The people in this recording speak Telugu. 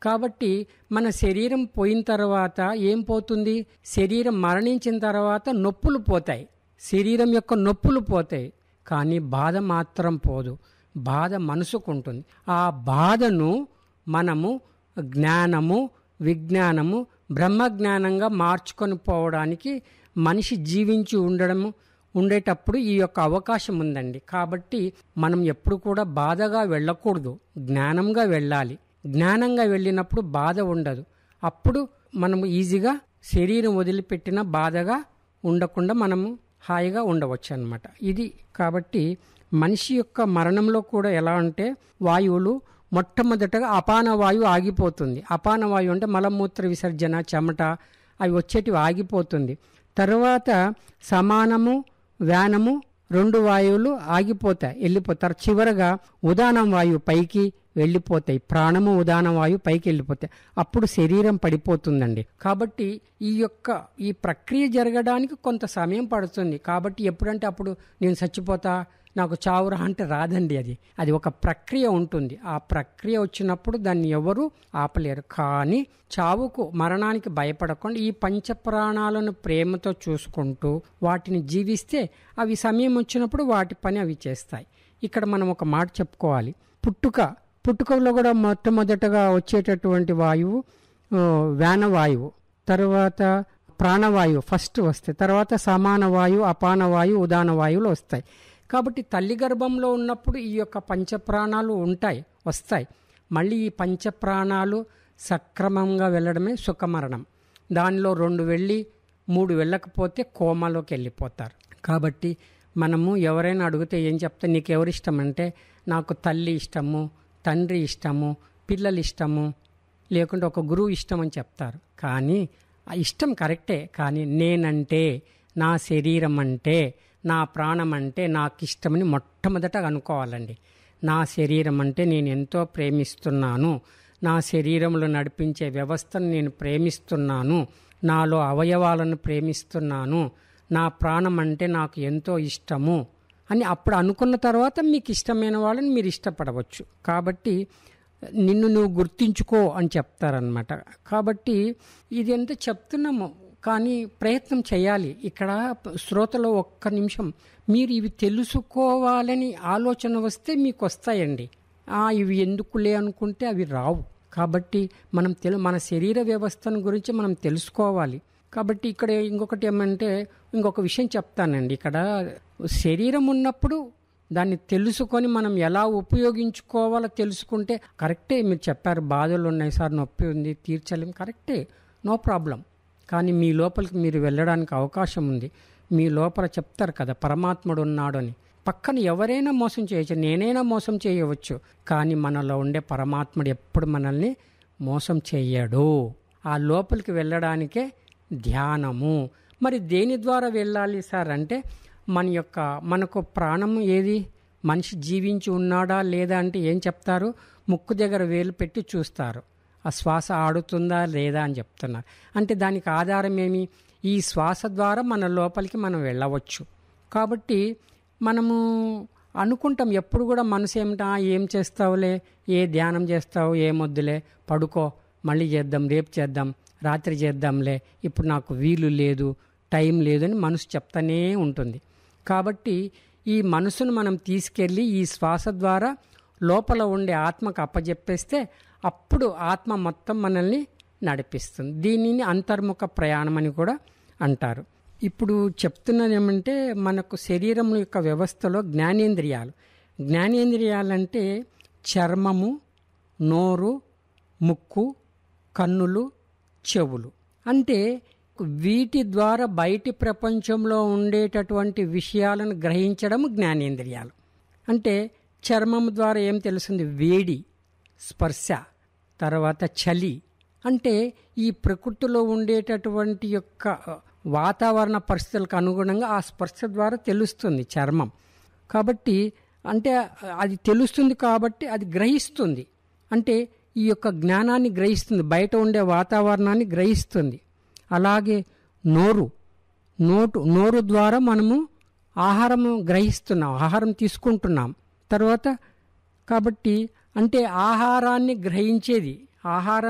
కాబట్టి మన శరీరం పోయిన తర్వాత ఏం పోతుంది శరీరం మరణించిన తర్వాత నొప్పులు పోతాయి శరీరం యొక్క నొప్పులు పోతాయి కానీ బాధ మాత్రం పోదు బాధ మనసుకు ఉంటుంది ఆ బాధను మనము జ్ఞానము విజ్ఞానము బ్రహ్మజ్ఞానంగా మార్చుకొని పోవడానికి మనిషి జీవించి ఉండడము ఉండేటప్పుడు ఈ యొక్క అవకాశం ఉందండి కాబట్టి మనం ఎప్పుడు కూడా బాధగా వెళ్ళకూడదు జ్ఞానంగా వెళ్ళాలి జ్ఞానంగా వెళ్ళినప్పుడు బాధ ఉండదు అప్పుడు మనము ఈజీగా శరీరం వదిలిపెట్టిన బాధగా ఉండకుండా మనము హాయిగా ఉండవచ్చు అన్నమాట ఇది కాబట్టి మనిషి యొక్క మరణంలో కూడా ఎలా అంటే వాయువులు మొట్టమొదటగా అపాన వాయువు ఆగిపోతుంది అపాన వాయువు అంటే మలమూత్ర విసర్జన చెమట అవి వచ్చేటివి ఆగిపోతుంది తర్వాత సమానము వ్యానము రెండు వాయువులు ఆగిపోతాయి వెళ్ళిపోతారు చివరగా ఉదానం వాయువు పైకి వెళ్ళిపోతాయి ప్రాణము ఉదాన వాయువు పైకి వెళ్ళిపోతాయి అప్పుడు శరీరం పడిపోతుందండి కాబట్టి ఈ యొక్క ఈ ప్రక్రియ జరగడానికి కొంత సమయం పడుతుంది కాబట్టి ఎప్పుడంటే అప్పుడు నేను చచ్చిపోతా నాకు చావురా అంటే రాదండి అది అది ఒక ప్రక్రియ ఉంటుంది ఆ ప్రక్రియ వచ్చినప్పుడు దాన్ని ఎవరు ఆపలేరు కానీ చావుకు మరణానికి భయపడకుండా ఈ పంచప్రాణాలను ప్రేమతో చూసుకుంటూ వాటిని జీవిస్తే అవి సమయం వచ్చినప్పుడు వాటి పని అవి చేస్తాయి ఇక్కడ మనం ఒక మాట చెప్పుకోవాలి పుట్టుక పుట్టుకలో కూడా మొట్టమొదటగా వచ్చేటటువంటి వాయువు వ్యానవాయువు తర్వాత ప్రాణవాయువు ఫస్ట్ వస్తాయి తర్వాత సమాన వాయువు అపాన వాయువు ఉదాన వాయువులు వస్తాయి కాబట్టి తల్లి గర్భంలో ఉన్నప్పుడు ఈ యొక్క పంచప్రాణాలు ఉంటాయి వస్తాయి మళ్ళీ ఈ పంచప్రాణాలు సక్రమంగా వెళ్ళడమే సుఖమరణం దానిలో రెండు వెళ్ళి మూడు వెళ్ళకపోతే కోమాలోకి వెళ్ళిపోతారు కాబట్టి మనము ఎవరైనా అడిగితే ఏం చెప్తే నీకు ఎవరు ఇష్టం అంటే నాకు తల్లి ఇష్టము తండ్రి ఇష్టము పిల్లలు ఇష్టము లేకుంటే ఒక గురువు ఇష్టం అని చెప్తారు కానీ ఆ ఇష్టం కరెక్టే కానీ నేనంటే నా శరీరం అంటే నా ప్రాణం అంటే నాకు ఇష్టమని మొట్టమొదట అనుకోవాలండి నా శరీరం అంటే నేను ఎంతో ప్రేమిస్తున్నాను నా శరీరంలో నడిపించే వ్యవస్థను నేను ప్రేమిస్తున్నాను నాలో అవయవాలను ప్రేమిస్తున్నాను నా ప్రాణం అంటే నాకు ఎంతో ఇష్టము అని అప్పుడు అనుకున్న తర్వాత మీకు ఇష్టమైన వాళ్ళని మీరు ఇష్టపడవచ్చు కాబట్టి నిన్ను నువ్వు గుర్తించుకో అని చెప్తారనమాట కాబట్టి ఇది ఎంత చెప్తున్నాము కానీ ప్రయత్నం చేయాలి ఇక్కడ శ్రోతలో ఒక్క నిమిషం మీరు ఇవి తెలుసుకోవాలని ఆలోచన వస్తే మీకు వస్తాయండి ఇవి ఎందుకులే అనుకుంటే అవి రావు కాబట్టి మనం తెలు మన శరీర వ్యవస్థను గురించి మనం తెలుసుకోవాలి కాబట్టి ఇక్కడ ఇంకొకటి ఏమంటే ఇంకొక విషయం చెప్తానండి ఇక్కడ శరీరం ఉన్నప్పుడు దాన్ని తెలుసుకొని మనం ఎలా ఉపయోగించుకోవాలో తెలుసుకుంటే కరెక్టే మీరు చెప్పారు బాధలు ఉన్నాయి సార్ నొప్పి ఉంది తీర్చలేం కరెక్టే నో ప్రాబ్లం కానీ మీ లోపలికి మీరు వెళ్ళడానికి అవకాశం ఉంది మీ లోపల చెప్తారు కదా పరమాత్ముడు ఉన్నాడు అని పక్కన ఎవరైనా మోసం చేయొచ్చు నేనైనా మోసం చేయవచ్చు కానీ మనలో ఉండే పరమాత్ముడు ఎప్పుడు మనల్ని మోసం చెయ్యడు ఆ లోపలికి వెళ్ళడానికే ధ్యానము మరి దేని ద్వారా వెళ్ళాలి సార్ అంటే మన యొక్క మనకు ప్రాణం ఏది మనిషి జీవించి ఉన్నాడా లేదా అంటే ఏం చెప్తారు ముక్కు దగ్గర వేలు పెట్టి చూస్తారు ఆ శ్వాస ఆడుతుందా లేదా అని చెప్తున్నారు అంటే దానికి ఆధారం ఏమి ఈ శ్వాస ద్వారా మన లోపలికి మనం వెళ్ళవచ్చు కాబట్టి మనము అనుకుంటాం ఎప్పుడు కూడా మనసు ఏమిటా ఏం చేస్తావులే ఏ ధ్యానం చేస్తావు ఏమొద్దులే పడుకో మళ్ళీ చేద్దాం రేపు చేద్దాం రాత్రి చేద్దాంలే ఇప్పుడు నాకు వీలు లేదు టైం లేదు అని మనసు చెప్తానే ఉంటుంది కాబట్టి ఈ మనసును మనం తీసుకెళ్ళి ఈ శ్వాస ద్వారా లోపల ఉండే ఆత్మకు అప్పజెప్పేస్తే అప్పుడు ఆత్మ మొత్తం మనల్ని నడిపిస్తుంది దీనిని అంతర్ముఖ ప్రయాణం అని కూడా అంటారు ఇప్పుడు చెప్తున్నది ఏమంటే మనకు శరీరం యొక్క వ్యవస్థలో జ్ఞానేంద్రియాలు జ్ఞానేంద్రియాలంటే చర్మము నోరు ముక్కు కన్నులు చెవులు అంటే వీటి ద్వారా బయటి ప్రపంచంలో ఉండేటటువంటి విషయాలను గ్రహించడం జ్ఞానేంద్రియాలు అంటే చర్మం ద్వారా ఏం తెలుస్తుంది వేడి స్పర్శ తర్వాత చలి అంటే ఈ ప్రకృతిలో ఉండేటటువంటి యొక్క వాతావరణ పరిస్థితులకు అనుగుణంగా ఆ స్పర్శ ద్వారా తెలుస్తుంది చర్మం కాబట్టి అంటే అది తెలుస్తుంది కాబట్టి అది గ్రహిస్తుంది అంటే ఈ యొక్క జ్ఞానాన్ని గ్రహిస్తుంది బయట ఉండే వాతావరణాన్ని గ్రహిస్తుంది అలాగే నోరు నోటు నోరు ద్వారా మనము ఆహారం గ్రహిస్తున్నాం ఆహారం తీసుకుంటున్నాం తర్వాత కాబట్టి అంటే ఆహారాన్ని గ్రహించేది ఆహారం